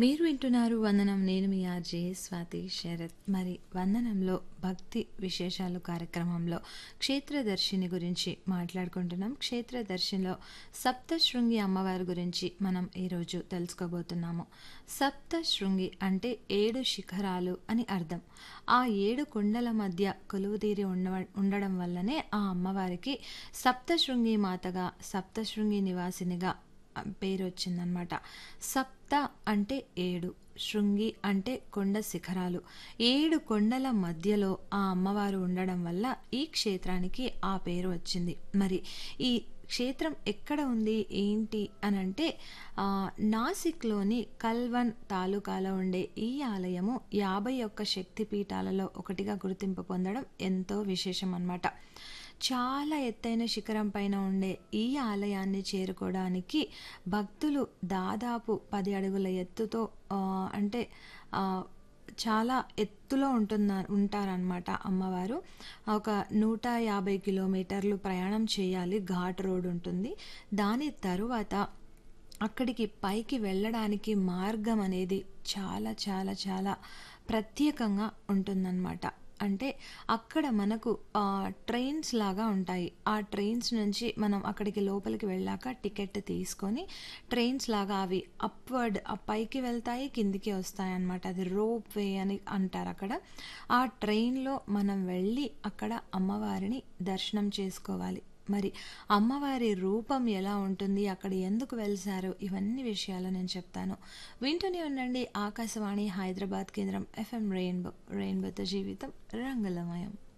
మీరు వింటున్నారు వందనం నేను మీ ఆర్జే స్వాతి శరత్ మరి వందనంలో భక్తి విశేషాలు కార్యక్రమంలో క్షేత్రదర్శిని గురించి మాట్లాడుకుంటున్నాం క్షేత్రదర్శినిలో సప్తశృంగి అమ్మవారి గురించి మనం ఈరోజు తెలుసుకోబోతున్నాము సప్తశృంగి అంటే ఏడు శిఖరాలు అని అర్థం ఆ ఏడు కొండల మధ్య కొలువుతీరి ఉండ ఉండడం వల్లనే ఆ అమ్మవారికి సప్తశృంగి మాతగా సప్తశృంగి నివాసినిగా పేరు వచ్చిందనమాట సప్త అంటే ఏడు శృంగి అంటే కొండ శిఖరాలు ఏడు కొండల మధ్యలో ఆ అమ్మవారు ఉండడం వల్ల ఈ క్షేత్రానికి ఆ పేరు వచ్చింది మరి ఈ క్షేత్రం ఎక్కడ ఉంది ఏంటి అని అంటే నాసిక్లోని కల్వన్ తాలూకాలో ఉండే ఈ ఆలయము యాభై ఒక్క శక్తి పీఠాలలో ఒకటిగా గుర్తింపు పొందడం ఎంతో విశేషం అన్నమాట చాలా ఎత్తైన శిఖరం పైన ఉండే ఈ ఆలయాన్ని చేరుకోవడానికి భక్తులు దాదాపు పది అడుగుల ఎత్తుతో అంటే చాలా ఎత్తులో ఉంటున్న ఉంటారనమాట అమ్మవారు ఒక నూట యాభై కిలోమీటర్లు ప్రయాణం చేయాలి ఘాట్ రోడ్ ఉంటుంది దాని తరువాత అక్కడికి పైకి వెళ్ళడానికి మార్గం అనేది చాలా చాలా చాలా ప్రత్యేకంగా ఉంటుందన్నమాట అంటే అక్కడ మనకు ట్రైన్స్ లాగా ఉంటాయి ఆ ట్రైన్స్ నుంచి మనం అక్కడికి లోపలికి వెళ్ళాక టికెట్ తీసుకొని ట్రైన్స్ లాగా అవి అప్వర్డ్ పైకి వెళ్తాయి కిందికి వస్తాయి అన్నమాట అది రోప్ వే అని అంటారు అక్కడ ఆ ట్రైన్లో మనం వెళ్ళి అక్కడ అమ్మవారిని దర్శనం చేసుకోవాలి మరి అమ్మవారి రూపం ఎలా ఉంటుంది అక్కడ ఎందుకు వెలిసారు ఇవన్నీ విషయాలు నేను చెప్తాను వింటూనే ఉండండి ఆకాశవాణి హైదరాబాద్ కేంద్రం ఎఫ్ఎం రెయిన్బో రెయిన్బోతో జీవితం రంగులమయం